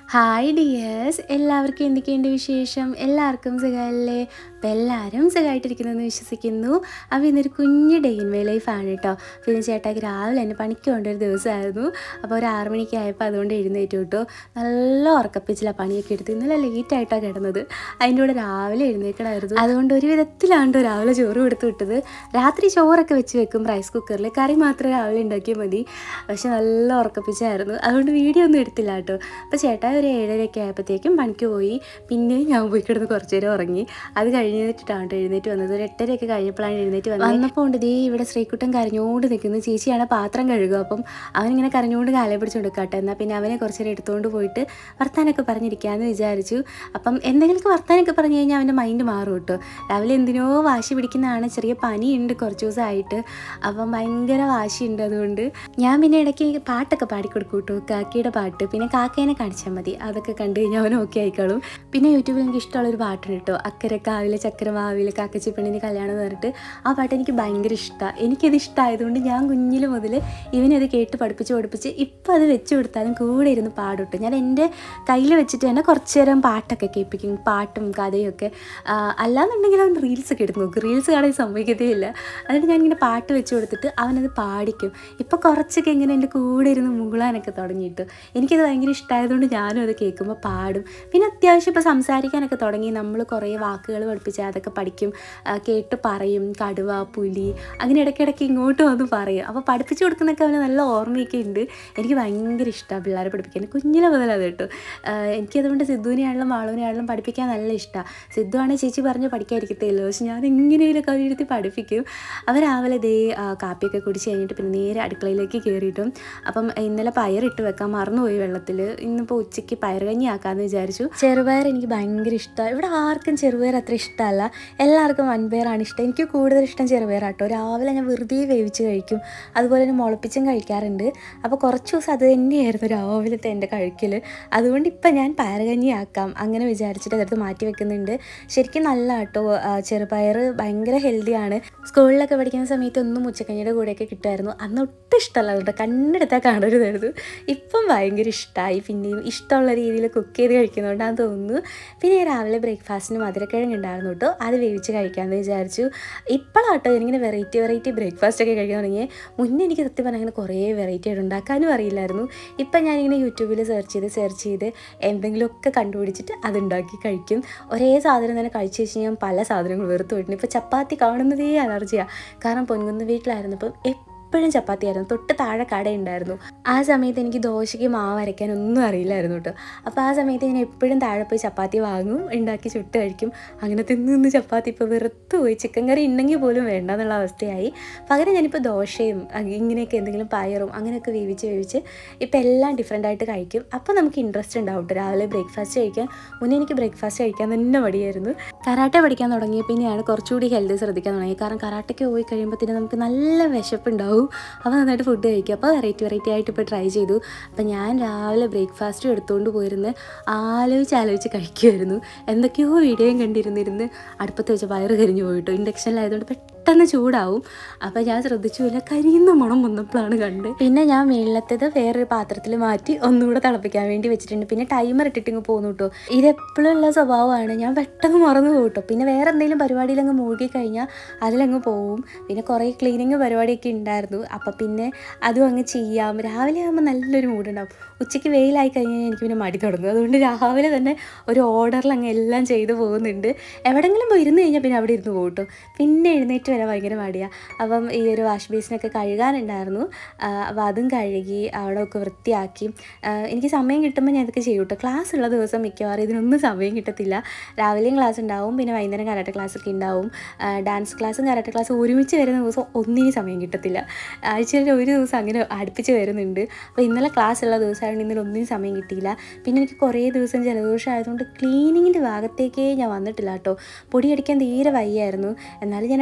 hi dears എല്ലാവർക്കും എന്തൊക്കെയുണ്ട് വിശേഷം എല്ലാവർക്കും സുഖമല്ലേ അപ്പോൾ എല്ലാവരും സുഖമായിട്ടിരിക്കുന്നെന്ന് വിശ്വസിക്കുന്നു അപ്പോൾ ഇന്നൊരു കുഞ്ഞ് ഡേ ഇൻ മൈ ലൈഫാണ് കേട്ടോ പിന്നെ ചേട്ടാക്ക് രാവിലെ തന്നെ പണിക്ക് കൊണ്ട ഒരു ദിവസമായിരുന്നു അപ്പോൾ ഒരു ആറ് മണിക്ക് ആയപ്പോൾ അതുകൊണ്ട് എഴുന്നേറ്റ് കേട്ടോ നല്ല ഉറക്കപ്പിച്ചില്ല പണിയൊക്കെ എടുത്ത് ഇന്നലെ ലേറ്റായിട്ടാണ് കിടന്നത് അതിൻ്റെ കൂടെ രാവിലെ എഴുന്നേക്കണമായിരുന്നു അതുകൊണ്ട് ഒരു വിധത്തിലാണ് രാവിലെ ചോറ് കൊടുത്ത് വിട്ടത് രാത്രി ചോറൊക്കെ വെച്ച് വെക്കും റൈസ് കുക്കറിൽ കറി മാത്രം രാവിലെ ഉണ്ടാക്കിയാൽ മതി പക്ഷെ നല്ല ഉറക്കപ്പിച്ചായിരുന്നു അതുകൊണ്ട് വീഡിയോ ഒന്നും എടുത്തില്ല കേട്ടോ അപ്പോൾ ചേട്ടാ ഒരു ഏഴരയൊക്കെ ആയപ്പോഴത്തേക്കും പണിക്ക് പോയി പിന്നെ ഞാൻ പോയി കിടന്ന് കുറച്ച് നേരം ഉറങ്ങി അത് കഴിഞ്ഞിട്ടാണ് കേട്ടോ എഴുന്നേറ്റ് വന്നത് ഒരു എട്ടരയൊക്കെ കഴിഞ്ഞപ്പോഴാണ് എഴുന്നേറ്റ് വന്നത് വന്നപ്പോൾ ഉണ്ട് ദേ ഇവിടെ ശ്രീകുട്ടൻ കരഞ്ഞുകൊണ്ട് നിൽക്കുന്നു ചേച്ചിയാണ് പാത്രം കഴുകുക അപ്പം അവനിങ്ങനെ കരഞ്ഞുകൊണ്ട് കാലെ പിടിച്ചുകൊണ്ട് കേട്ടോ എന്നാൽ പിന്നെ അവനെ കുറച്ച് നേരം എടുത്തുകൊണ്ട് പോയിട്ട് വർത്താനൊക്കെ പറഞ്ഞിരിക്കാമെന്ന് വിചാരിച്ചു അപ്പം എന്തെങ്കിലുമൊക്കെ വർത്താനൊക്കെ പറഞ്ഞു കഴിഞ്ഞാൽ അവൻ്റെ മൈൻഡ് മാറും കേട്ടോ രാവിലെ എന്തിനോ വാശി പിടിക്കുന്നതാണ് ചെറിയ പനിയുണ്ട് കുറച്ച് ദിവസമായിട്ട് അപ്പം ഭയങ്കര വാശിയുണ്ട് അതുകൊണ്ട് ഞാൻ പിന്നെ ഇടയ്ക്ക് പാട്ടൊക്കെ പാടിക്കൊടുക്കും കേട്ടോ കാക്കിയുടെ പാട്ട് പിന്നെ കാക്കേനെ കാണിച്ചാൽ മതി അതൊക്കെ കണ്ടു കഴിഞ്ഞാൽ അവൻ ഓക്കെ ആയിക്കോളും പിന്നെ യൂട്യൂബിൽ എനിക്ക് ഇഷ്ടമുള്ളൊരു പാട്ടുണ്ട് കേട്ടോ അക്കരെ കാവിലെ ചക്കര മാവിലെ കാക്കച്ചി പെണ്ണിന് കല്യാണം എന്ന് പറഞ്ഞിട്ട് ആ പാട്ട് എനിക്ക് ഭയങ്കര ഇഷ്ടമാണ് എനിക്കത് ഇഷ്ടമായതുകൊണ്ട് ഞാൻ കുഞ്ഞിൽ മുതൽ ഇവനത് കേട്ട് പഠിപ്പിച്ച് പഠിപ്പിച്ച് ഇപ്പം അത് വെച്ച് കൊടുത്താലും കൂടെ ഇരുന്ന് പാടും ഞാൻ എൻ്റെ കയ്യിൽ വെച്ചിട്ട് തന്നെ കുറച്ച് നേരം പാട്ടൊക്കെ കേൾപ്പിക്കും പാട്ടും കഥയും ഒക്കെ ആ, അല്ലാന്നുണ്ടെങ്കിൽ അവൻ റീൽസ് ഒക്കെ എടുത്ത് നോക്കും റീൽസ് കാണാൻ സമ്മതിക്കത്തേ ഇല്ല എന്നിട്ട് ഞാനിങ്ങനെ പാട്ട് വെച്ച് കൊടുത്തിട്ട് അവനത് പാടിക്കും ഇപ്പോൾ കുറച്ചൊക്കെ ഇങ്ങനെ എൻ്റെ കൂടെ ഇരുന്ന് മൂളാനൊക്കെ തുടങ്ങിയിട്ട് എനിക്കത് ഭയങ്കര ഇഷ്ടമായതുകൊണ്ട് ഞാനും അത് കേൾക്കുമ്പോൾ പാടും പിന്നെ അത്യാവശ്യം ഇപ്പോൾ സംസാരിക്കാനൊക്കെ തുടങ്ങി നമ്മൾ കുറേ വാക്കുകൾ പഠിപ്പിച്ച് അതൊക്കെ പഠിക്കും ആ, കേട്ട് പറയും കടുവ പുലി അങ്ങനെ ഇടയ്ക്കിടയ്ക്ക് ഇങ്ങോട്ട് വന്ന് പറയും അപ്പോൾ പഠിപ്പിച്ചു കൊടുക്കുന്നൊക്കെ അവന് നല്ല ഓർമ്മയൊക്കെ ഉണ്ട് എനിക്ക് ഭയങ്കര ഇഷ്ടമാണ് പിള്ളേരെ പഠിപ്പിക്കാൻ കുഞ്ഞിലെ മുതൽ അത് കേട്ടോ ആ, എനിക്കതുകൊണ്ട് സിദ്ധുവിനെയാണെങ്കിലും മാളുവിനെയാണെങ്കിലും പഠിപ്പിക്കാൻ നല്ല ഇഷ്ടമാണ് സിദ്ധു ആണെങ്കിൽ ചേച്ചി പറഞ്ഞ് പഠിക്കാതിരിക്കത്തില്ല പക്ഷെ ഞാൻ എങ്ങനെയൊക്കെ അവരെടുത്ത് പഠിപ്പിക്കും അവർ രാവിലെ ദേ ആ, കാപ്പിയൊക്കെ കുടിച്ച് കഴിഞ്ഞിട്ട് പിന്നെ നേരെ അടുക്കളയിലേക്ക് കയറിയിട്ടും അപ്പം ഇന്നലെ പയറിട്ട് വെക്കാൻ മറന്നുപോയി വെള്ളത്തിൽ ഇന്നിപ്പോൾ ഉച്ചയ്ക്ക് പയർ കഞ്ഞി ആക്കാമെന്ന് വിചാരിച്ചു ചെറുപയർ എനിക്ക് ഭയങ്കര ഇഷ്ടമാണ് ഇവിടെ ആർക്കും ചെറുപയർ അത്ര ഇഷ്ടമല്ല എല്ലാവർക്കും വൻപയറാണ് ഇഷ്ടം എനിക്ക് കൂടുതൽ ഇഷ്ടം ചെറുപയറാട്ടോ രാവിലെ ഞാൻ വെറുതെ വേവിച്ച് കഴിക്കും അതുപോലെ തന്നെ മുളപ്പിച്ചും കഴിക്കാറുണ്ട് അപ്പോൾ കുറച്ച് ദിവസം അത് തന്നെയായിരുന്നു രാവിലത്തെ എൻ്റെ കഴിക്കൽ അതുകൊണ്ട് ഇപ്പം ഞാൻ പയറുകഞ്ഞി ആക്കാം അങ്ങനെ വിചാരിച്ചിട്ട് അതെടുത്ത് മാറ്റി വെക്കുന്നുണ്ട് ശരിക്കും നല്ല കേട്ടോ ആ, ചെറുപയർ ഭയങ്കര ഹെൽത്തിയാണ് സ്കൂളിലൊക്കെ പഠിക്കുന്ന സമയത്ത് ഒന്നും ഉച്ചക്കഞ്ഞിയുടെ കൂടെയൊക്കെ കിട്ടുമായിരുന്നു അന്ന് ഒട്ടും ഇഷ്ടമല്ല അതുകൊണ്ട് കണ്ണെടുത്താൽ കാണരുതായിരുന്നു ഇപ്പം ഭയങ്കര ഇഷ്ടമായി പിന്നെയും ഇഷ്ടമുള്ള രീതിയിൽ കുക്ക് ചെയ്ത് കഴിക്കുന്നതുകൊണ്ടാണെന്ന് തോന്നുന്നു പിന്നെ ഞാൻ രാവിലെ ബ്രേക്ക്ഫാസ്റ്റിന് മധുരക്കിഴങ്ങ് ഉണ്ടായിരുന്നു കേട്ടോ അത് വേവിച്ച് കഴിക്കാമെന്ന് വിചാരിച്ചു ഇപ്പോഴാട്ടോ എനിക്കിങ്ങനെ വെറൈറ്റി വെറൈറ്റി ബ്രേക്ക്ഫാസ്റ്റ് ഒക്കെ കഴിക്കാൻ തുടങ്ങിയേ മുന്നേ എനിക്ക് സത്യം പറഞ്ഞാൽ അങ്ങനെ കുറേ വെറൈറ്റി ആയിട്ട് ഉണ്ടാക്കാനും അറിയില്ലായിരുന്നു ഇപ്പം ഞാനിങ്ങനെ യൂട്യൂബിൽ സെർച്ച് ചെയ്ത് സെർച്ച് ചെയ്ത് എന്തെങ്കിലുമൊക്കെ കണ്ടുപിടിച്ചിട്ട് അതുണ്ടാക്കി കഴിക്കും ഒരേ സാധനം തന്നെ കഴിച്ച് വെച്ച് ഞാൻ പല സാധനങ്ങൾ വെറുത്ത് പോയിട്ടുണ്ട് ഇപ്പോൾ ചപ്പാത്തി കാണുന്നതേ അലർജിയാണ് കാരണം പൊൻകുന്ന് വീട്ടിലായിരുന്നപ്പം എപ്പോഴും ചപ്പാത്തിയായിരുന്നു തൊട്ട് താഴെ കടയുണ്ടായിരുന്നു ആ സമയത്ത് എനിക്ക് ദോശയ്ക്ക് മാവ് അരയ്ക്കാൻ ഒന്നും അറിയില്ലായിരുന്നു കേട്ടോ അപ്പോൾ ആ സമയത്ത് ഞാൻ എപ്പോഴും താഴെ പോയി ചപ്പാത്തി വാങ്ങും ഉണ്ടാക്കി ചുട്ട് കഴിക്കും അങ്ങനെ തിന്ന് നിന്ന് ചപ്പാത്തി ഇപ്പോൾ വെറുത്ത് പോയി ചിക്കൻ കറി ഉണ്ടെങ്കിൽ പോലും വേണ്ട എന്നുള്ള അവസ്ഥയായി പകരം ഞാനിപ്പോൾ ദോശയും അ- ഇങ്ങനെയൊക്കെ എന്തെങ്കിലും പയറും അങ്ങനെയൊക്കെ വേവിച്ച് വേവിച്ച് ഇപ്പോൾ എല്ലാം ഡിഫറെൻ്റ് ആയിട്ട് കഴിക്കും അപ്പോൾ നമുക്ക് ഇൻട്രസ്റ്റ് ഉണ്ടാവും കേട്ടോ രാവിലെ ബ്രേക്ക്ഫാസ്റ്റ് കഴിക്കാൻ മുന്നേ എനിക്ക് ബ്രേക്ക്ഫാസ്റ്റ് കഴിക്കാൻ തന്നെ മടിയായിരുന്നു കരാട്ടെ പഠിക്കാൻ തുടങ്ങിയ പിന്നെയാണ് കുറച്ചുകൂടി ഹെൽത്ത് ശ്രദ്ധിക്കാൻ തുടങ്ങി കാരണം കരാട്ടയ്ക്ക് പോയി കഴിയുമ്പോഴത്തേനും നമുക്ക് നല്ല വിശപ്പുണ്ടാവും അപ്പോൾ നന്നായിട്ട് ഫുഡ് കഴിക്കും അപ്പോൾ വെറൈറ്റി വെറൈറ്റി ആയിട്ട് ഇപ്പോൾ ട്രൈ ചെയ്തു അപ്പോൾ ഞാൻ രാവിലെ ബ്രേക്ക്ഫാസ്റ്റും എടുത്തുകൊണ്ട് പോയിരുന്ന് ആലോചിച്ച് ആലോചിച്ച് കഴിക്കുമായിരുന്നു എന്തൊക്കെയോ വീഡിയോയും കണ്ടിരുന്നിരുന്ന് അടുപ്പത്ത് വെച്ച വയറ് കരിഞ്ഞു പോയിട്ടോ ഇൻഡക്ഷനിലായതുകൊണ്ട് പെട്ടെന്ന് ചൂടാവും അപ്പോൾ ഞാൻ ശ്രദ്ധിച്ചില്ല കരിയുന്ന മണം വന്നപ്പോഴാണ് കണ്ട് പിന്നെ ഞാൻ മേളിലത്തേത് വേറൊരു പാത്രത്തിൽ മാറ്റി ഒന്നുകൂടെ തിളപ്പിക്കാൻ വേണ്ടി വെച്ചിട്ടുണ്ട് പിന്നെ ടൈമർ ഇട്ടിട്ട് ഇങ്ങ് പോകുന്നു കേട്ടോ ഇതെപ്പോഴും ഉള്ള സ്വഭാവമാണ് ഞാൻ പെട്ടെന്ന് മറന്നു പോകും കേട്ടോ പിന്നെ വേറെ എന്തെങ്കിലും പരിപാടിയിലങ്ങ് മുഴുകി കഴിഞ്ഞാൽ അതിലങ്ങ് പോവും പിന്നെ കുറേ ക്ലീനിങ് പരിപാടിയൊക്കെ ഉണ്ടായിരുന്നു അപ്പം പിന്നെ അതും അങ്ങ് ചെയ്യാം രാവിലെ ആകുമ്പോൾ നല്ലൊരു മൂഡുണ്ടാവും ഉച്ചയ്ക്ക് വെയിലായി കഴിഞ്ഞാൽ എനിക്ക് പിന്നെ മടി തുടങ്ങും അതുകൊണ്ട് രാവിലെ തന്നെ ഒരു ഓർഡറിൽ അങ്ങ് എല്ലാം ചെയ്തു പോകുന്നുണ്ട് എവിടെങ്കിലും പോയി ഇരുന്ന് കഴിഞ്ഞാൽ പിന്നെ അവിടെ ഇരുന്ന് പോകും കേട്ടോ പിന്നെ എഴുന്നേറ്റ് വരാൻ ഭയങ്കര മടിയാണ് അപ്പം ഈ ഒരു വാഷ് ബേസിനൊക്കെ കഴുകാനുണ്ടായിരുന്നു ആ, അപ്പോൾ അതും കഴുകി അവിടെ ഒക്കെ വൃത്തിയാക്കി ആ, എനിക്ക് സമയം കിട്ടുമ്പോൾ ഞാൻ ഇതൊക്കെ ചെയ്യും കേട്ടോ ക്ലാസ് ഉള്ള ദിവസം മിക്കവാറും ഇതിനൊന്നും സമയം കിട്ടത്തില്ല രാവിലെയും ക്ലാസ് ഉണ്ടാവും പിന്നെ വൈകുന്നേരം കരാട്ടെ ക്ലാസ് ഒക്കെ ഉണ്ടാവും ആ, ഡാൻസ് ക്ലാസ്സും കരാട്ടെ ക്ലാസ്സും ഒരുമിച്ച് വരുന്ന ദിവസം ഒന്നിനും സമയം കിട്ടത്തില്ല ആഴ്ചയിൽ ഒരു ദിവസം അങ്ങനെ അടുപ്പിച്ച് വരുന്നുണ്ട് അപ്പോൾ ഇന്നലെ ക്ലാസ് ഉള്ള ദിവസമായതുകൊണ്ട് ഇന്നലെ ഒന്നിനും സമയം കിട്ടിയില്ല പിന്നെ എനിക്ക് കുറേ ദിവസം ജലദോഷം ആയതുകൊണ്ട് ക്ലീനിങ്ങിൻ്റെ ഭാഗത്തേക്കേ ഞാൻ വന്നിട്ടില്ല കേട്ടോ പൊടിയടിക്കാൻ തീരെ വയ്യായിരുന്നു എന്നാലും ഞാൻ ഇടയ്ക്ക്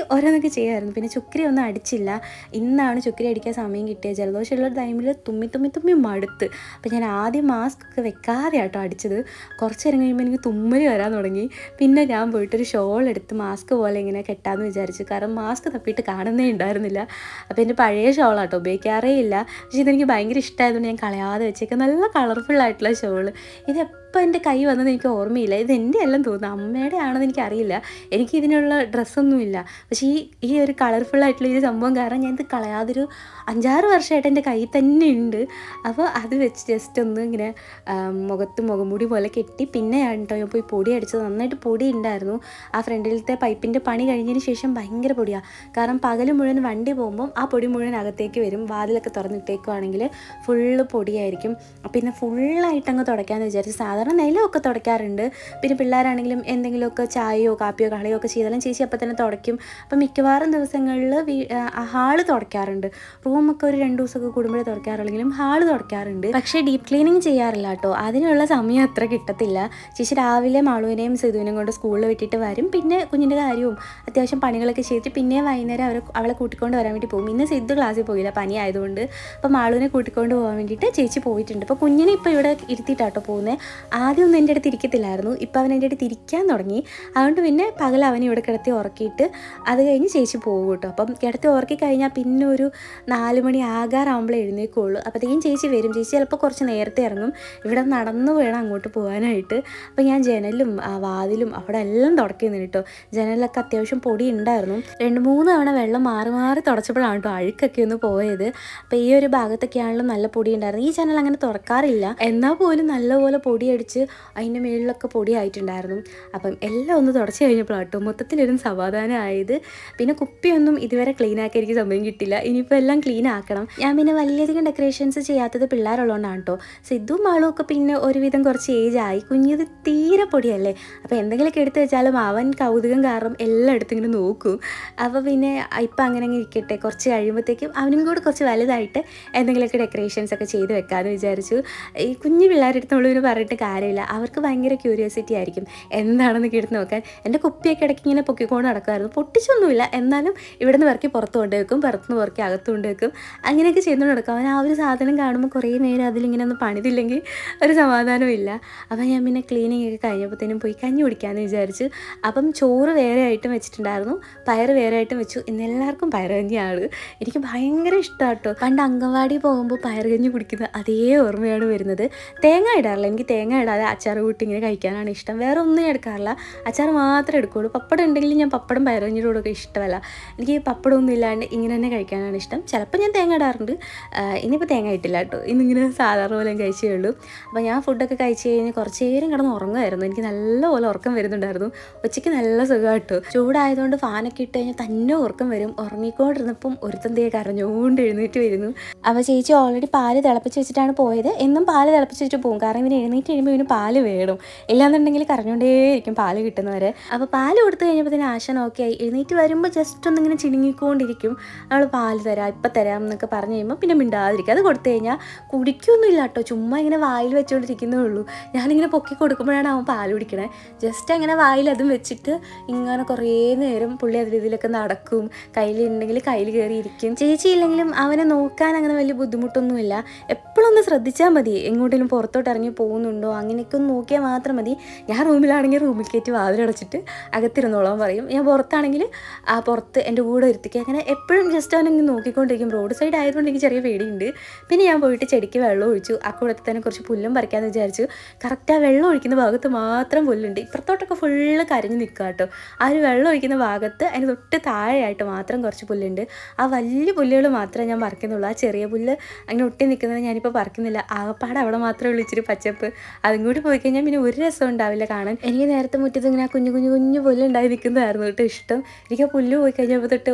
ഓരോന്നൊക്കെ ചെയ്യുമായിരുന്നു പിന്നെ ചുക്രി ഒന്നും അടിച്ചില്ല ഇന്നാണ് ചുക്രി അടിക്കാൻ സമയം കിട്ടിയത് ജലദോഷമുള്ള ടൈമിൽ തുമ്മി തുമ്മി തുമ്മി മടുത്ത് അപ്പോൾ ഞാൻ ആദ്യം മാസ്ക് ഒക്കെ വെക്കാതെ ആട്ടോ അടിച്ചത് കുറച്ച് നേരം കഴിയുമ്പോൾ എനിക്ക് തുമ്മൽ വരാൻ തുടങ്ങി പിന്നെ ഞാൻ പോയിട്ടൊരു ഷോൾ എടുത്ത് മാസ്ക് പോലെ ഇങ്ങനെ കെട്ടാമെന്ന് വിചാരിച്ചു കാരണം മാസ്ക് തപ്പിയിട്ട് കാണുന്നേ ഉണ്ടായിരുന്നില്ല അപ്പോൾ എൻ്റെ പഴയ ഷോളാട്ടോ ഉപയോഗിക്കാറേ ഇല്ല പക്ഷേ ഇതെനിക്ക് ഭയങ്കര ഇഷ്ടമായതുകൊണ്ട് ഞാൻ കളയാതെ വെച്ചേക്കാം നല്ല കളർഫുൾ ആയിട്ടുള്ള ഷോള് ഇത് എപ്പോൾ എൻ്റെ കൈ വന്നത് എനിക്ക് ഓർമ്മയില്ല ഇത് എൻ്റെ എല്ലാം തോന്നുന്നു അമ്മയുടെ ആണെന്ന് എനിക്കറിയില്ല എനിക്ക് ഇതിനുള്ള ഡ്രസ്സൊന്നുമില്ല പക്ഷേ ഈ ഈ ഒരു കളർഫുൾ ആയിട്ടുള്ള ഒരു സംഭവം കാരണം ഞാൻ ഇത് കളയാതൊരു അഞ്ചാറ് വർഷമായിട്ട് എൻ്റെ കയ്യിൽ തന്നെ ഉണ്ട് അപ്പോൾ അത് വെച്ച് ജസ്റ്റ് ഒന്ന് ഇങ്ങനെ ആ, മുഖത്ത് മുഖംമൂടി പോലെ കെട്ടി പിന്നെയാണ് കേട്ടോ ഞാൻ പോയി പൊടി അടിച്ചത് നന്നായിട്ട് പൊടി ഉണ്ടായിരുന്നു ആ ഫ്രണ്ടിലത്തെ പൈപ്പിൻ്റെ പണി കഴിഞ്ഞതിന് ശേഷം ഭയങ്കര പൊടിയാണ് കാരണം പകൽ മുഴുവൻ വണ്ടി പോകുമ്പം ആ പൊടി മുഴുവൻ അകത്തേക്ക് വരും വാതിലൊക്കെ തുറന്നിട്ടേക്കുവാണെങ്കിൽ ഫുള്ള് പൊടിയായിരിക്കും പിന്നെ ഫുള്ളായിട്ട് അങ്ങ് തുടയ്ക്കാമെന്ന് വിചാരിച്ചു സാധാരണ നിലമൊക്കെ തുടയ്ക്കാറുണ്ട് പിന്നെ പിള്ളേരാണെങ്കിലും എന്തെങ്കിലുമൊക്കെ ചായയോ കാപ്പിയോ കളയോ ഒക്കെ ചെയ്താലും ചേച്ചി അപ്പം തന്നെ തുടയ്ക്കും അപ്പം മിക്കവാറും ദിവസങ്ങളിൽ വീ ഹാള് തുടയ്ക്കാറുണ്ട് റൂമൊക്കെ ഒരു രണ്ട് ദിവസമൊക്കെ കൂടുമ്പോഴേ തുടയ്ക്കാറുള്ളെങ്കിലും ഹാള് തുടയ്ക്കാറുണ്ട് പക്ഷേ ഡീപ്പ് ക്ലീനിങ് ചെയ്യാറില്ല കേട്ടോ അതിനുള്ള സമയം അത്ര കിട്ടത്തില്ല ചേച്ചി രാവിലെ മാളുവിനെയും സിധുവിനെയും കൊണ്ട് സ്കൂളിൽ വിട്ടിട്ട് വരും പിന്നെ കുഞ്ഞിൻ്റെ കാര്യവും അത്യാവശ്യം പണികളൊക്കെ ചെയ്തിട്ട് പിന്നെ വൈകുന്നേരം അവരെ അവളെ കൂട്ടിക്കൊണ്ട് വരാൻ വേണ്ടി പോകും ഇന്ന് സിദ്ധു ക്ലാസ്സിൽ പോയില്ല പനി ആയതുകൊണ്ട് അപ്പോൾ മാളുവിനെ കൂട്ടിക്കൊണ്ട് പോകാൻ വേണ്ടിയിട്ട് ചേച്ചി പോയിട്ടുണ്ട് അപ്പോൾ കുഞ്ഞിനെ ഇപ്പോൾ ഇവിടെ ഇരുത്തിയിട്ടാട്ടോ പോകുന്നത് ആദ്യം ഒന്നും എൻ്റെ അടുത്ത് ഇരിക്കത്തില്ലായിരുന്നു ഇപ്പോൾ അവൻ എൻ്റെ അടുത്ത് ഇരിക്കാൻ തുടങ്ങി അതുകൊണ്ട് പിന്നെ പകൽ അവനെ ഇവിടെ കിടത്തി ഉറക്കിയിട്ട് അത് കഴിഞ്ഞ് ചേച്ചി പോകും കേട്ടോ അപ്പം കിടത്തി ഉറക്കി കഴിഞ്ഞാൽ പിന്നെ ഒരു നാല് മണി ആകാറാകുമ്പോഴേ എഴുന്നേക്കുള്ളൂ അപ്പോഴത്തേക്കും ചേച്ചി വരും ചേച്ചി ചിലപ്പോൾ കുറച്ച് നേരത്തെ ഇറങ്ങും ഇവിടെ നടന്നു വേണം അങ്ങോട്ട് പോകാനായിട്ട് അപ്പോൾ ഞാൻ ജനലും ആ വാതിലും അവിടെ എല്ലാം തുടക്കുന്നു കേട്ടോ ജനലിലൊക്കെ അത്യാവശ്യം പൊടി ഉണ്ടായിരുന്നു രണ്ട് മൂന്ന് തവണ വെള്ളം മാറി മാറി തുടച്ചപ്പോഴാണ് കേട്ടോ അഴുക്കൊക്കെ ഒന്ന് പോയത് അപ്പോൾ ഈ ഒരു ഭാഗത്തൊക്കെയാണല്ലോ നല്ല പൊടി ഉണ്ടായിരുന്നു ഈ ജനൽ അങ്ങനെ തുറക്കാറില്ല എന്നാൽ പോലും നല്ലപോലെ പൊടിയടിച്ച് അതിൻ്റെ മുകളിലൊക്കെ പൊടിയായിട്ടുണ്ടായിരുന്നു അപ്പം എല്ലാം ഒന്ന് തുടച്ച് കഴിഞ്ഞപ്പോഴാണ് കേട്ടോ മൊത്തത്തിലൊരു സമാധാനമായത് പിന്നെ കുപ്പിയൊന്നും ഇതുവരെ ക്ലീൻ ആക്കി എനിക്ക് സമയം കിട്ടില്ല ഇനിയിപ്പോൾ എല്ലാം ക്ലീൻ ആക്കണം ഞാൻ പിന്നെ വലിയധികം ഡെക്കറേഷൻസ് ചെയ്യാത്തത് പിള്ളേരുള്ളതുകൊണ്ടാണ് കേട്ടോ സിദ്ധു മാളും ഒക്കെ പിന്നെ ഒരുവിധം കുറച്ച് ഏജ് ആയി കുഞ്ഞത് തീരെ പൊടിയല്ലേ അപ്പോൾ എന്തെങ്കിലുമൊക്കെ എടുത്ത് വെച്ചാലും അവൻ കൗതുകം കാരണം എല്ലാം എടുത്ത് ഇങ്ങനെ നോക്കും അപ്പോൾ പിന്നെ ഇപ്പം അങ്ങനെ അങ്ങ് ഇരിക്കട്ടെ കുറച്ച് കഴിയുമ്പോഴത്തേക്കും അവനും കൂടെ കുറച്ച് വലുതായിട്ട് എന്തെങ്കിലുമൊക്കെ ഡെക്കറേഷൻസ് ഒക്കെ ചെയ്ത് വെക്കാമെന്ന് വിചാരിച്ചു ഈ കുഞ്ഞു പിള്ളേരെടുത്ത് നമ്മളിവന് പറഞ്ഞിട്ട് കാര്യമില്ല അവർക്ക് ഭയങ്കര ക്യൂരിയോസിറ്റി ആയിരിക്കും എന്താണെന്നൊക്കെ എടുത്ത് നോക്കാൻ എൻ്റെ കുപ്പിയൊക്കെ ഇടയ്ക്ക് ഇങ്ങനെ പൊക്കിക്കൊണ്ട് നടക്കുമായിരുന്നു പൊട്ടിച്ചൊന്നുമില്ല എന്നാലും ഇവിടുന്ന് പെറുക്കി പുറത്ത് കൊണ്ട് വെക്കും പുറത്തുനിന്ന് പെറുക്കി അകത്ത് കൊണ്ട് വെക്കും അങ്ങനെയൊക്കെ ചെയ്തുകൊണ്ട് നടക്കും അവൻ ആ ഒരു സാധനം കാണുമ്പോൾ കുറേ നേരം അതിലിങ്ങനെ ഒന്ന് പണിതില്ലെങ്കിൽ ഒരു സമാധാനമില്ല അപ്പം ഞാൻ പിന്നെ ക്ലീനിങ് ഒക്കെ കഴിഞ്ഞപ്പോഴത്തേനും പോയി കഞ്ഞി കുടിക്കാമെന്ന് വിചാരിച്ചു അപ്പം ചോറ് വേറെ ആയിട്ടും വെച്ചിട്ടുണ്ടായിരുന്നു പയർ വേറെ ആയിട്ടും വെച്ചു ഇന്ന് എല്ലാവർക്കും പയർ കഞ്ഞിയാണ് എനിക്ക് ഭയങ്കര ഇഷ്ടമാണ് കേട്ടോ പണ്ട് അംഗൻവാടി പോകുമ്പോൾ പയർ കഞ്ഞി കുടിക്കുന്ന അതേ ഓർമ്മയാണ് വരുന്നത് തേങ്ങ ഇടാറില്ല എനിക്ക് തേങ്ങ ഇടാതെ അച്ചാർ കൂട്ടി ഇങ്ങനെ കഴിക്കാനാണ് ഇഷ്ടം വേറെ ഒന്നും ഞാൻ എടുക്കാറില്ല അച്ചാർ മാത്രമേ എടുക്കുകയുള്ളൂ പപ്പടം ഉണ്ടെങ്കിൽ ഞാൻ പപ്പടം പയർ കഞ്ഞിയുടെ കൂടെ ഒക്കെ ഇഷ്ടമല്ല എനിക്ക് പപ്പടമൊന്നും ഇല്ലാണ്ട് ഇങ്ങനെ തന്നെ കഴിക്കാനാണ് ഇഷ്ടം ചിലപ്പോൾ ഞാൻ തേങ്ങ ഇടാറുണ്ട് ആഹ് ഇന്നിപ്പോൾ തേങ്ങ ഇട്ടില്ല കേട്ടോ ഇന്നിങ്ങനെ സാധാരണ പോലെ ഞാൻ കഴിച്ചേ ഉള്ളൂ അപ്പോൾ ഞാൻ ഫുഡൊക്കെ കഴിച്ച് കഴിഞ്ഞ് കുറച്ച് നേരം കിടന്ന് ഉറങ്ങുമായിരുന്നു എനിക്ക് നല്ലപോലെ ഉറക്കം വരുന്നുണ്ടായിരുന്നു ഉച്ചയ്ക്ക് നല്ല സുഖം കേട്ടോ ചൂടായതുകൊണ്ട് ഫാനൊക്കെ ഇട്ട് കഴിഞ്ഞാൽ തന്നെ ഉറക്കം വരും ഉറങ്ങിക്കൊണ്ടിരുന്നപ്പം ഒരുത്തൻ തേ കരഞ്ഞുകൊണ്ട് എഴുന്നേറ്റ് വരുന്നു അപ്പോൾ ചേച്ചി ഓൾറെഡി പാല് തിളപ്പിച്ച് വെച്ചിട്ടാണ് പോയത് എന്നും പാല് തിളപ്പിച്ച് വെച്ചിട്ട് പോകും കാരണം ഇവന് എഴുന്നേറ്റ് കഴിയുമ്പോൾ ഇവന് പാല് വേണം ഇല്ലാന്നുണ്ടെങ്കിൽ കരഞ്ഞുകൊണ്ടേയിരിക്കും പാല് കിട്ടുന്നവരെ അപ്പോൾ പാല് കൊടുത്തു കഴിഞ്ഞപ്പോൾ തന്നെ ആശ ഓക്കെ ആയി എഴുന്നേറ്റ് വരുമ്പോൾ ജസ്റ്റ് ഒന്നിങ്ങനെ ചിണുങ്ങിക്കൊണ്ടിരിക്കും അവൾ പാല് തരാം ഇപ്പം തരാം എന്നൊക്കെ പറഞ്ഞു കഴിയുമ്പോൾ പിന്നെ മിണ്ടാതിരിക്കും അത് കൊടുത്തു കഴിഞ്ഞാൽ കുടിക്കൊന്നുമില്ല കേട്ടോ ചുമ്മാ ഇങ്ങനെ വായിൽ വെച്ചുകൊണ്ടിരിക്കുന്നേ ഉള്ളൂ ഞാനിങ്ങനെ പൊക്കി കൊടുക്കുമ്പോഴാണ് അവൻ പാല് കുടിക്കണേ ജസ്റ്റ് അങ്ങനെ വായിൽ അതും വെച്ചിട്ട് ഇങ്ങനെ കുറേ നേരം പുള്ളി അതിൽ ഇതിലൊക്കെ നടക്കും കയ്യിലുണ്ടെങ്കിൽ കയ്യിൽ കയറിയിരിക്കും ചേച്ചി ഇല്ലെങ്കിലും അവനെ നോക്കാൻ അങ്ങനെ വലിയ ബുദ്ധിമുട്ടൊന്നുമില്ല എപ്പോഴും ഒന്ന് ശ്രദ്ധിച്ചാൽ മതി എങ്ങോട്ടെങ്കിലും പുറത്തോട്ട് ഇറങ്ങി പോകുന്നുണ്ടോ അങ്ങനെയൊക്കെ ഒന്ന് നോക്കിയാൽ മാത്രം മതി ഞാൻ റൂമിലാണെങ്കിൽ റൂമിൽ കയറ്റി വാതിലടച്ചിട്ട് അകത്തിരുന്നോളാൻ പറയും ഞാൻ പുറത്താണെങ്കിൽ ആ പുറത്ത് എൻ്റെ കൂടെ ഇരുത്തിക്കുക അങ്ങനെ എപ്പോഴും ജസ്റ്റ് അവനങ്ങ് നോക്കിക്കൊണ്ടിരിക്കും റോഡ് സൈഡ് ആയതുകൊണ്ട് എനിക്ക് ചെറിയ പേടിയുണ്ട് പിന്നെ ഞാൻ പോയിട്ട് ചെടിക്ക് വെള്ളം ഒഴിച്ചു ആ കൂടത്തിൽ തന്നെ കുറച്ച് പുല്ലും പറിക്കാമെന്ന് വിചാരിച്ചു കറക്റ്റ് ആ വെള്ളം ഒഴിക്കുന്ന ഭാഗത്ത് മാത്രം പുല്ലുണ്ട് ഇപ്പുറത്തോട്ടൊക്കെ ഫുള്ള് കരഞ്ഞ് നിൽക്കുക കേട്ടോ ആ ഒരു വെള്ളം ഒഴിക്കുന്ന ഭാഗത്ത് അതിന് തൊട്ട് താഴെയായിട്ട് മാത്രം കുറച്ച് പുല്ലുണ്ട് ആ വലിയ പുല്ലുകൾ മാത്രമേ ഞാൻ പറിക്കുന്നുള്ളൂ ആ ചെറിയ പുല്ല് അങ്ങനെ ഒട്ടി നിൽക്കുന്നത് ഞാനിപ്പോൾ പറിക്കുന്നില്ല ആകപ്പാടെ അവിടെ മാത്രമേ ഉള്ളൂ ഇച്ചിരി പച്ചപ്പ് അതും കൂടി പോയി കഴിഞ്ഞാൽ പിന്നെ ഒരു രസം ഉണ്ടാവില്ല കാണാൻ എനിക്ക് നേരത്തെ മുറ്റത്ത് ഇങ്ങനെ ആ കുഞ്ഞു കുഞ്ഞു കുഞ്ഞു പുല്ല് ഉണ്ടായി നിൽക്കുന്നതായിരുന്നു കേട്ടോ ഇഷ്ടം എനിക്ക് ആ പുല്ല് പോയി കഴിഞ്ഞപ്പോൾ തൊട്ട് ഒട്ടും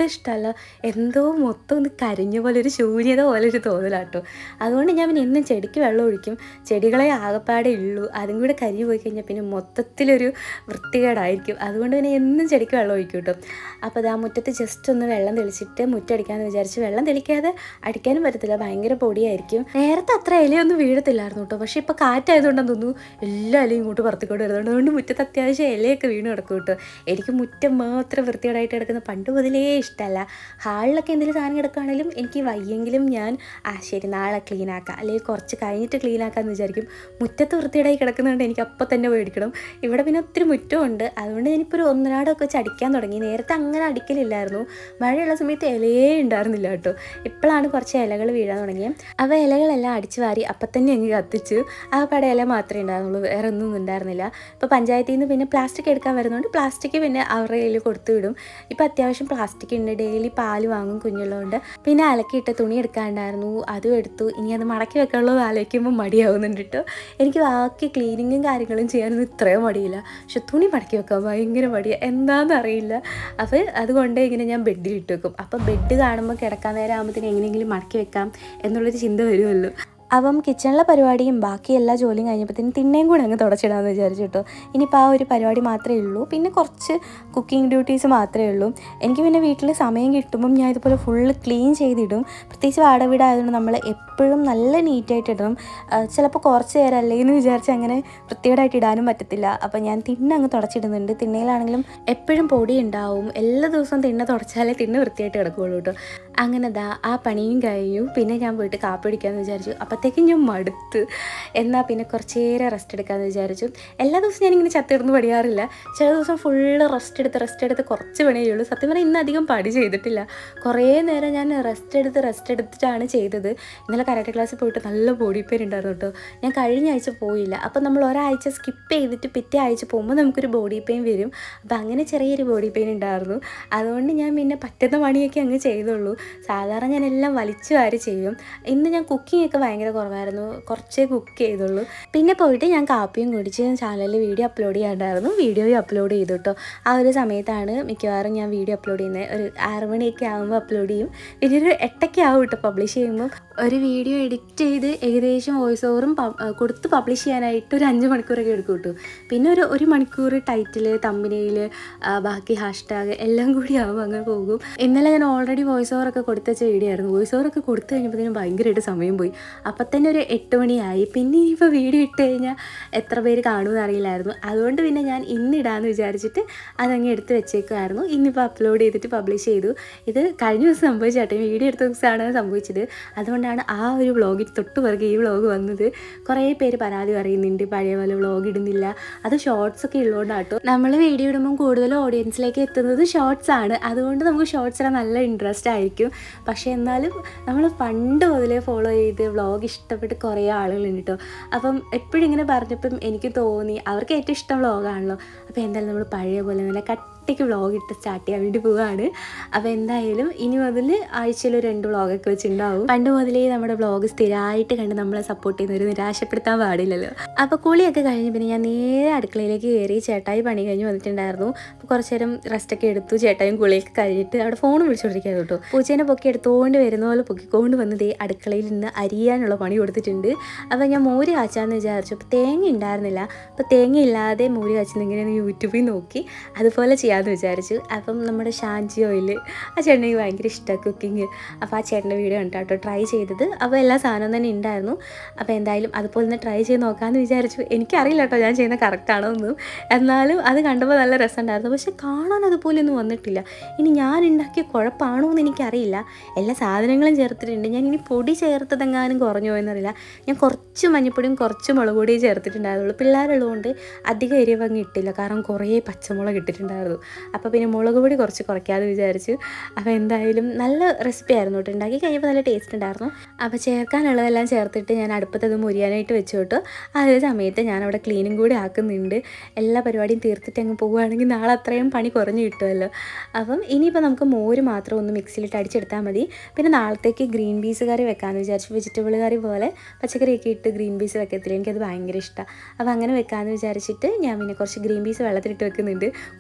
ഒട്ടും ഇഷ്ടമല്ല എന്തോ മൊത്തം ഒന്ന് കരിഞ്ഞ പോലെ ഒരു ശൂന്യത പോലെ ഒരു തോന്നലാട്ടോ അതുകൊണ്ട് ഞാൻ പിന്നെ എന്നും ചെടിക്ക് വെള്ളം ഒഴിക്കും ചെടികളെ ആകപ്പാടെ ഉള്ളൂ അതും കൂടെ കരിഞ്ഞു പോയി കഴിഞ്ഞാൽ പിന്നെ മൊത്തത്തിലൊരു വൃത്തികേടായിരിക്കും അതുകൊണ്ട് പിന്നെ എന്നും ചെടിക്ക് വെള്ളം ഒഴിക്കും കേട്ടോ അപ്പോൾ അത് ആ മുറ്റത്ത് ജസ്റ്റ് ഒന്ന് വെള്ളം തെളിച്ചിട്ട് മുറ്റടിക്കാമെന്ന് വിചാരിച്ച് വെള്ളം തെളിക്കാതെ അടിക്കാനും പറ്റത്തില്ല ഭയങ്കര പൊടിയായിരിക്കും നേരത്തെ അത്ര ഇലയൊന്നും വീഴത്തില്ലായിരുന്നു കേട്ടോ പക്ഷേ ഇപ്പോൾ കാറ്റായതുകൊണ്ടെന്ന് തോന്നുന്നു എല്ലാ ഇലയും ഇങ്ങോട്ട് പറത്തിക്കൊണ്ട് വരുന്നുണ്ട് അതുകൊണ്ട് മുറ്റത്ത് അത്യാവശ്യം ഇലയൊക്കെ വീണ് കിടക്കും കേട്ടോ എനിക്ക് മുറ്റം മാത്രം വൃത്തികേടായിട്ട് കിടക്കുന്ന പണ്ട് മുതലേ ഇഷ്ടമല്ല ഹാളിലൊക്കെ എന്തെങ്കിലും സാധനം കിടക്കുകയാണെങ്കിലും എനിക്ക് വയ്യെങ്കിലും ഞാൻ ആ ശരി നാളെ ക്ലീൻ ആക്കാം അല്ലെങ്കിൽ കുറച്ച് കഴിഞ്ഞിട്ട് ക്ലീൻ ആക്കാമെന്ന് വിചാരിക്കും മുറ്റത്ത് വൃത്തികേടായി കിടക്കുന്നതുകൊണ്ട് എനിക്ക് അപ്പം തന്നെ മേടിക്കണം ഇവിടെ പിന്നെ ഒത്തിരി മുറ്റമുണ്ട് അതുകൊണ്ട് ഞാനിപ്പോൾ ഒരു ഒന്നരാടമൊക്കെ വെച്ച് അടിക്കാൻ തുടങ്ങി നേരത്തെ അങ്ങനെ അടിക്കലില്ലായിരുന്നു മഴയുള്ള സമയത്ത് ഇലയേ ഉണ്ടായിരുന്നില്ല കേട്ടോ ഇപ്പോഴാണ് കുറച്ച് ഇലകൾ വീഴാൻ തുടങ്ങിയത് അവ ഇലകളെല്ലാം അടിച്ചു വാരി അപ്പം തന്നെ അങ്ങ് കത്തിച്ചു ആ പട ഇല മാത്രമേ ഉണ്ടായിരുന്നുള്ളൂ വേറെ ഒന്നും ഉണ്ടായിരുന്നില്ല ഇപ്പോൾ പഞ്ചായത്തിൽ നിന്ന് പിന്നെ പ്ലാസ്റ്റിക് എടുക്കാൻ വരുന്നതുകൊണ്ട് പ്ലാസ്റ്റിക് പിന്നെ അവരുടെ കയ്യിൽ കൊടുത്തു വിടും ഇപ്പോൾ അത്യാവശ്യം പ്ലാസ്റ്റിക് ഉണ്ട് ഡെയിലി പാല് വാങ്ങും കുഞ്ഞുള്ളതുകൊണ്ട് പിന്നെ അലക്കിയിട്ട തുണി എടുക്കാണ്ടായിരുന്നു അതും എടുത്തു ഇനി അത് മടക്കി വെക്കാനുള്ളത് ആലോചിക്കുമ്പോൾ മടിയാവുന്നുണ്ട് കേട്ടോ എനിക്ക് ബാക്കി ക്ലീനിങ്ങും കാര്യങ്ങളും ചെയ്യാനൊന്നും ഇത്രയും മടിയില്ല പക്ഷെ തുണി മടക്കി വെക്കാൻ ഭയങ്കര മടിയാണ് എന്താണെന്ന് അറിയില്ല അപ്പോൾ അതുകൊണ്ട് ഇങ്ങനെ ഞാൻ ബെഡിൽ ഇട്ട് വെക്കും അപ്പോൾ ബെഡ് കാണുമ്പോൾ കിടക്കാൻ നേരം ആകുമ്പോഴത്തേന് എങ്ങനെയെങ്കിലും മടക്കി വെക്കാം എന്നുള്ളൊരു ചിന്ത വരുമല്ലോ അപ്പം കിച്ചണിലെ പരിപാടിയും ബാക്കി എല്ലാ ജോലിയും കഴിഞ്ഞപ്പോഴത്തേനും തിണ്ണയും കൂടെ അങ്ങ് തുടച്ചിടാമെന്ന് വിചാരിച്ചു കേട്ടോ ഇനിയിപ്പോൾ ആ ഒരു പരിപാടി മാത്രമേ ഉള്ളൂ പിന്നെ കുറച്ച് കുക്കിംഗ് ഡ്യൂട്ടീസ് മാത്രമേ ഉള്ളൂ എനിക്ക് പിന്നെ വീട്ടിൽ സമയം കിട്ടുമ്പം ഞാൻ ഇതുപോലെ ഫുള്ള് ക്ലീൻ ചെയ്തിടും പ്രത്യേകിച്ച് വാടക വീടായതുകൊണ്ട് നമ്മൾ എപ്പോഴും നല്ല നീറ്റായിട്ട് ഇടണം ആ, ചിലപ്പോൾ കുറച്ച് നേരം അല്ലെങ്കിൽ എന്ന് വിചാരിച്ച് അങ്ങനെ വൃത്തികേടായിട്ട് ഇടാനും പറ്റത്തില്ല അപ്പോൾ ഞാൻ തിണ്ണ അങ്ങ് തുടച്ചിടുന്നുണ്ട് തിണ്ണയിലാണെങ്കിലും എപ്പോഴും പൊടി ഉണ്ടാവും എല്ലാ ദിവസവും തിണ്ണ തുടച്ചാലേ തിണ്ണ വൃത്തിയായിട്ട് കിടക്കുകയുള്ളൂ കേട്ടോ അങ്ങനെ ദാ ആ പണിയും കഴിഞ്ഞു പിന്നെ ഞാൻ പോയിട്ട് കാപ്പി പിടിക്കാമെന്ന് വിചാരിച്ചു അപ്പോഴത്തേക്കും ഞാൻ മടുത്ത് എന്നാൽ പിന്നെ കുറച്ച് നേരം റെസ്റ്റ് എടുക്കാമെന്ന് വിചാരിച്ചു എല്ലാ ദിവസവും ഞാനിങ്ങനെ ചത്തിടുന്ന് പണിയാറില്ല ചില ദിവസം ഫുള്ള് റെസ്റ്റ് എടുത്ത് റെസ്റ്റ് എടുത്ത് കുറച്ച് പണിയേ ഉള്ളൂ സത്യം പറഞ്ഞാൽ ഇന്ന് അധികം പണി ചെയ്തിട്ടില്ല കുറേ നേരം ഞാൻ റെസ്റ്റ് എടുത്ത് റെസ്റ്റ് എടുത്തിട്ടാണ് ചെയ്തത് ഇന്നലെ കരാട്ടെ ക്ലാസ്സിൽ പോയിട്ട് നല്ല ബോഡി പെയിൻ ഉണ്ടായിരുന്നു കേട്ടോ ഞാൻ കഴിഞ്ഞ ആഴ്ച പോയില്ല അപ്പം നമ്മൾ ഒരാഴ്ച സ്കിപ്പ് ചെയ്തിട്ട് പിറ്റേ ആഴ്ച പോകുമ്പോൾ നമുക്കൊരു ബോഡി പെയിൻ വരും അപ്പം അങ്ങനെ ചെറിയൊരു ബോഡി പെയിൻ ഉണ്ടായിരുന്നു അതുകൊണ്ട് ഞാൻ പിന്നെ പറ്റുന്ന പണിയൊക്കെ അങ്ങ് ചെയ്തുള്ളൂ സാധാരണ ഞാൻ എല്ലാം വലിച്ചു വാരി ചെയ്യും ഇന്ന് ഞാൻ കുക്കിംഗ് ഒക്കെ ഭയങ്കര കുറവായിരുന്നു കുറച്ചേ കുക്ക് ചെയ്തുള്ളൂ പിന്നെ പോയിട്ട് ഞാൻ കാപ്പിയും കുടിച്ച് ചാനലിൽ വീഡിയോ അപ്ലോഡ് ചെയ്യാണ്ടായിരുന്നു വീഡിയോയും അപ്ലോഡ് ചെയ്തു കേട്ടോ ആ ഒരു സമയത്താണ് മിക്കവാറും ഞാൻ വീഡിയോ അപ്ലോഡ് ചെയ്യുന്നത് ഒരു ആറ് മണിയൊക്കെ ആകുമ്പോൾ അപ്ലോഡ് ചെയ്യും പിന്നെ ഒരു എട്ടൊക്കെ ആവും കേട്ടോ പബ്ലിഷ് ചെയ്യുമ്പോൾ ഒരു വീഡിയോ എഡിറ്റ് ചെയ്ത് ഏകദേശം വോയിസ് ഓവറും കൊടുത്ത് പബ്ലിഷ് ചെയ്യാനായിട്ട് ഒരു അഞ്ച് മണിക്കൂറൊക്കെ എടുക്കും കേട്ടോ പിന്നെ ഒരു ഒരു മണിക്കൂർ ടൈറ്റിൽ തമ്പിനയിൽ ബാക്കി ഹാഷ്ടാഗ് എല്ലാം കൂടി ആവും അങ്ങനെ പോകും ഇന്നലെ ഞാൻ ഓൾറെഡി വോയിസ് ഓവറൊക്കെ കൊടുത്ത വെച്ച വീഡിയോ ആയിരുന്നു വോയിസ് ഓവറൊക്കെ കൊടുത്തു കഴിഞ്ഞപ്പോഴത്തേനും ഭയങ്കരമായിട്ട് സമയം പോയി അപ്പം തന്നെ ഒരു എട്ട് മണിയായി പിന്നെ ഇനിയിപ്പോൾ വീഡിയോ ഇട്ട് കഴിഞ്ഞാൽ എത്ര പേര് കാണുമെന്ന് അറിയില്ലായിരുന്നു അതുകൊണ്ട് പിന്നെ ഞാൻ ഇന്നിടാമെന്ന് വിചാരിച്ചിട്ട് അതങ്ങ് എടുത്ത് വെച്ചേക്കുമായിരുന്നു ഇന്നിപ്പോൾ അപ്ലോഡ് ചെയ്തിട്ട് പബ്ലിഷ് ചെയ്തു ഇത് കഴിഞ്ഞ ദിവസം സംഭവിച്ചാട്ടെ വീഡിയോ എടുത്ത ദിവസമാണ് സംഭവിച്ചത് അതുകൊണ്ടാണ് ആ ഒരു വ്ളോഗിൽ തൊട്ട് പിറകെ ഈ വ്ളോഗ് വന്നത് കുറേ പേര് പരാതി പറയുന്നുണ്ട് പഴയ പോലെ വ്ളോഗ് ഇടുന്നില്ല അത് ഷോർട്സ് ഒക്കെ ഉള്ളതുകൊണ്ടാട്ടോ നമ്മൾ വീഡിയോ ഇടുമ്പോൾ കൂടുതൽ ഓഡിയൻസിലേക്ക് എത്തുന്നത് ഷോർട്സ് ആണ് അതുകൊണ്ട് നമുക്ക് ഷോർട്സ് ഇടാൻ നല്ല ഇൻട്രസ്റ്റ് ആയിരിക്കും പക്ഷേ എന്നാലും നമ്മൾ പണ്ട് മുതലേ ഫോളോ ചെയ്ത് വ്ളോഗ് ഇഷ്ടപ്പെട്ട് കുറേ ആളുകളുണ്ട് കേട്ടോ അപ്പം എപ്പോഴും ഇങ്ങനെ പറഞ്ഞപ്പം എനിക്ക് തോന്നി അവർക്ക് ഏറ്റവും ഇഷ്ടം വ്ളോഗാണല്ലോ അപ്പോൾ എന്തായാലും നമ്മൾ പഴയ പോലെ നല്ല കട്ടിക്ക് വ്ളോഗ് ഇട്ട് സ്റ്റാർട്ട് ചെയ്യാൻ വേണ്ടി പോവുകയാണ് അപ്പോൾ എന്തായാലും ഇനി മുതൽ ആഴ്ചയിൽ ഒരു രണ്ട് വ്ളോഗൊക്കെ വെച്ചിട്ടുണ്ടാവും പണ്ട് മുതലേ നമ്മുടെ വ്ളോഗ് സ്ഥിരമായിട്ട് കണ്ട് നമ്മളെ സപ്പോർട്ട് ചെയ്യുന്നവർ നിരാശപ്പെടുത്താൻ പാടില്ലല്ലോ അപ്പോൾ കുളിയൊക്കെ കഴിഞ്ഞ് പിന്നെ ഞാൻ നേരെ അടുക്കളയിലേക്ക് കയറി ചേട്ടായി പണി കഴിഞ്ഞ് വന്നിട്ടുണ്ടായിരുന്നു അപ്പോൾ കുറച്ച് നേരം റെസ്റ്റൊക്കെ എടുത്തു ചേട്ടായും കുളിയൊക്കെ കഴിഞ്ഞിട്ട് അവിടെ ഫോൺ വിളിച്ചുകൊണ്ടിരിക്കുകയാണ് കേട്ടോ പൂച്ചേനെ പൊക്കി എടുത്തുകൊണ്ട് വരുന്ന പോലെ പൊക്കിക്കൊണ്ട് വന്നത് ഈ അടുക്കളയിൽ നിന്ന് അരിയാനുള്ള പണി കൊടുത്തിട്ടുണ്ട് അപ്പോൾ ഞാൻ മോര് കാച്ചാന്ന് വിചാരിച്ചു അപ്പോൾ തേങ്ങ ഉണ്ടായിരുന്നില്ല അപ്പോൾ തേങ്ങ ഇല്ലാതെ മോര് കാച്ചുന്ന എങ്ങനെയാണെന്ന് യൂട്യൂബിൽ നോക്കി അതുപോലെ ചെയ്യാമെന്ന് വിചാരിച്ചു അപ്പം നമ്മുടെ ഷാൻജി ഓയിൽ ആ ചേട്ടനെനിക്ക് ഭയങ്കര ഇഷ്ടമാണ് കുക്കിങ് അപ്പോൾ ആ ചേട്ടൻ്റെ വീഡിയോ ഉണ്ട് കേട്ടോ ട്രൈ ചെയ്തത് അപ്പോൾ എല്ലാ സാധനവും തന്നെ ഉണ്ടായിരുന്നു അപ്പോൾ എന്തായാലും അതുപോലെ ഒന്ന് ട്രൈ ചെയ്ത് നോക്കാമെന്ന് വിചാരിച്ചു എനിക്കറിയില്ല കേട്ടോ ഞാൻ ചെയ്യുന്ന കറക്റ്റാണോ എന്നും എന്നാലും അത് കണ്ടപ്പോൾ നല്ല രസമുണ്ടായിരുന്നു പക്ഷെ കാണാൻ അതുപോലെ ഒന്നും വന്നിട്ടില്ല ഇനി ഞാൻ ഉണ്ടാക്കിയ കുഴപ്പമാണോ എന്ന് എനിക്കറിയില്ല എല്ലാ സാധനങ്ങളും ചേർത്തിട്ടുണ്ട് ഞാൻ ഇനി പൊടി ചേർത്തതെങ്ങാനും കുറഞ്ഞോ എന്നറിയില്ല ഞാൻ കുറച്ച് മഞ്ഞപ്പൊടിയും കുറച്ച് മുളക് പൊടിയും ചേർത്തിട്ടുണ്ടായിരുന്നുള്ളൂ പിള്ളേരുള്ളതുകൊണ്ട് അധികം എരിവ് അങ്ങ് ഇട്ടില്ല കാരണം കുറേ പച്ചമുളക് ഇട്ടിട്ടുണ്ടായിരുന്നു അപ്പോൾ പിന്നെ മുളക് പൊടി കുറച്ച് കുറയ്ക്കാതെ വിചാരിച്ചു അപ്പോൾ എന്തായാലും നല്ല റെസിപ്പി ആയിരുന്നു കേട്ടോ ഉണ്ടാക്കി കഴിഞ്ഞപ്പോൾ നല്ല ടേസ്റ്റ് ഉണ്ടായിരുന്നു അപ്പോൾ ചേർക്കാനുള്ളതെല്ലാം ചേർത്തിട്ട് ഞാൻ അടുപ്പത്തത് മുരിയാനായിട്ട് വെച്ചു കേട്ടോ അതേ സമയത്ത് ഞാൻ അവിടെ ക്ലീനും കൂടി ആക്കുന്നുണ്ട് എല്ലാ പരിപാടിയും തീർത്തിട്ട് അങ്ങ് പോവുകയാണെങ്കിൽ നാളെ അത്രയും പണി കുറഞ്ഞ് കിട്ടുമല്ലോ അപ്പം ഇനിയിപ്പോൾ നമുക്ക് മോര് മാത്രം ഒന്ന് മിക്സിയിലിട്ട് അടിച്ചെടുത്താൽ മതി പിന്നെ നാളത്തേക്ക് ഗ്രീൻ പീസ് കറി വെക്കാമെന്ന് വിചാരിച്ചു വെജിറ്റബിൾ കറി പോലെ പച്ചക്കറിയൊക്കെ ഇട്ട് ഗ്രീൻ പീസ് വെക്കത്തില്ല എനിക്കത് ഭയങ്കര ഇഷ്ടമാണ് അപ്പോൾ അങ്ങനെ വെക്കാമെന്ന് വിചാരിച്ചിട്ട് ഞാൻ പിന്നെ കുറച്ച് ഗ്രീൻ പീസ് വെള്ളത്തിലിട്ട് വെക്കുന്നുണ്ട് കുറച്ച് ഞാൻ തിരിച്ച്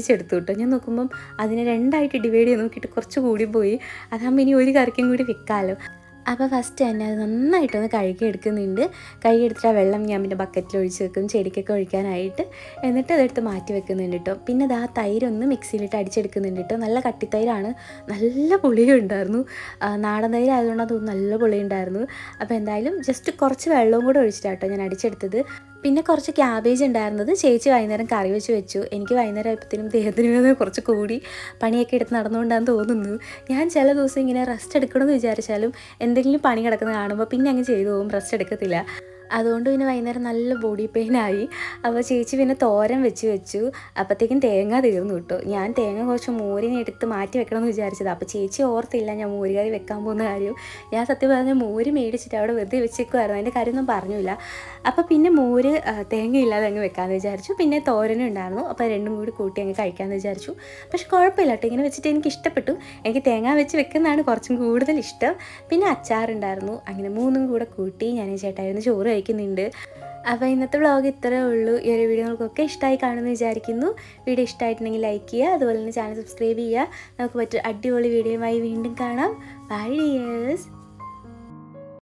തിരിച്ചെടുത്തു കേട്ടോ ഞാൻ നോക്കുമ്പം അതിനെ രണ്ടായിട്ട് ഡിവൈഡ് ചെയ്ത് നോക്കിയിട്ട് കുറച്ച് കൂടി പോയി അതാകുമ്പോൾ ഇനി ഒരു കറിക്കും കൂടി വെക്കാമല്ലോ അപ്പോൾ ഫസ്റ്റ് തന്നെ അത് നന്നായിട്ടൊന്ന് കഴുകി എടുക്കുന്നുണ്ട് കഴുകി എടുത്തിട്ട് ആ വെള്ളം ഞാൻ പിന്നെ ബക്കറ്റിൽ ഒഴിച്ച് വെക്കും ചെടിക്കൊക്കെ ഒഴിക്കാനായിട്ട് എന്നിട്ട് അതെടുത്ത് മാറ്റി വെക്കുന്നുണ്ട് കേട്ടോ പിന്നെ അത് ആ തൈരൊന്ന് മിക്സിയിലിട്ട് അടിച്ചെടുക്കുന്നുണ്ട് കേട്ടോ നല്ല കട്ടിത്തൈരാണ് നല്ല പുളിയും ഉണ്ടായിരുന്നു ആ, നാടൻ തൈര് ആയതുകൊണ്ട് അത് നല്ല പുളി ഉണ്ടായിരുന്നു അപ്പോൾ എന്തായാലും ജസ്റ്റ് കുറച്ച് വെള്ളവും കൂടെ ഒഴിച്ചിട്ടാട്ടോ ഞാൻ അടിച്ചെടുത്തത് പിന്നെ കുറച്ച് ക്യാബേജ് ഉണ്ടായിരുന്നത് ചേച്ചി വൈകുന്നേരം കറി വെച്ച് വെച്ചു എനിക്ക് വൈകുന്നേരം ആയപ്പോഴത്തേനും ദേഹത്തിന് വേദന കുറച്ച് കൂടി പണിയൊക്കെ എടുത്ത് നടന്നുകൊണ്ടാന്ന് തോന്നുന്നു ഞാൻ ചില ദിവസം ഇങ്ങനെ റെസ്റ്റ് എടുക്കണമെന്ന് വിചാരിച്ചാലും എന്തെങ്കിലും പണി കിടക്കുന്നത് കാണുമ്പോൾ പിന്നെ അങ്ങ് ചെയ്തു പോകും റെസ്റ്റ് എടുക്കത്തില്ല അതുകൊണ്ട് പിന്നെ വൈകുന്നേരം നല്ല ബോഡി പെയിൻ ആയി അപ്പോൾ ചേച്ചി പിന്നെ തോരൻ വെച്ച് വെച്ചു അപ്പോഴത്തേക്കും തേങ്ങ തീർന്നു കിട്ടും ഞാൻ തേങ്ങ കുറച്ച് മോരിനെ എടുത്ത് മാറ്റി വെക്കണമെന്ന് വിചാരിച്ചത് അപ്പോൾ ചേച്ചി ഓർത്തില്ല ഞാൻ മോര് കറി വെക്കാൻ പോകുന്ന കാര്യം ഞാൻ സത്യം പറഞ്ഞാൽ മോര് മേടിച്ചിട്ട് അവിടെ വെറുതെ വെച്ചേക്കുമായിരുന്നു അതിൻ്റെ കാര്യമൊന്നും പറഞ്ഞില്ല അപ്പോൾ പിന്നെ മോര് ആ, തേങ്ങ ഇല്ലാതെ അങ്ങ് വെക്കാമെന്ന് വിചാരിച്ചു പിന്നെ തോരനും ഉണ്ടായിരുന്നു അപ്പോൾ രണ്ടും കൂടി കൂട്ടി അങ്ങ് കഴിക്കാമെന്ന് വിചാരിച്ചു പക്ഷെ കുഴപ്പമില്ല കേട്ടോ ഇങ്ങനെ വെച്ചിട്ട് എനിക്ക് ഇഷ്ടപ്പെട്ടു എനിക്ക് തേങ്ങ വെച്ച് വെക്കുന്നതാണ് കുറച്ചും കൂടുതൽ ഇഷ്ടം പിന്നെ അച്ചാറുണ്ടായിരുന്നു അങ്ങനെ മൂന്നും കൂടെ കൂട്ടി ഞാൻ ചേട്ടായിരുന്നു ചോറ് കഴിക്കുന്നുണ്ട് അപ്പോൾ ഇന്നത്തെ വ്ളോഗ് ഇത്രേ ഉള്ളൂ ഈ ഒരു വീഡിയോ നിങ്ങൾക്കൊക്കെ ഇഷ്ടമായി കാണുമെന്ന് വിചാരിക്കുന്നു വീഡിയോ ഇഷ്ടമായിട്ടുണ്ടെങ്കിൽ ലൈക്ക് ചെയ്യുക അതുപോലെ തന്നെ ചാനൽ സബ്സ്ക്രൈബ് ചെയ്യുക നമുക്ക് മറ്റൊരു അടിപൊളി വീഡിയോയുമായി വീണ്ടും കാണാം ബൈ ഡിയേഴ്സ്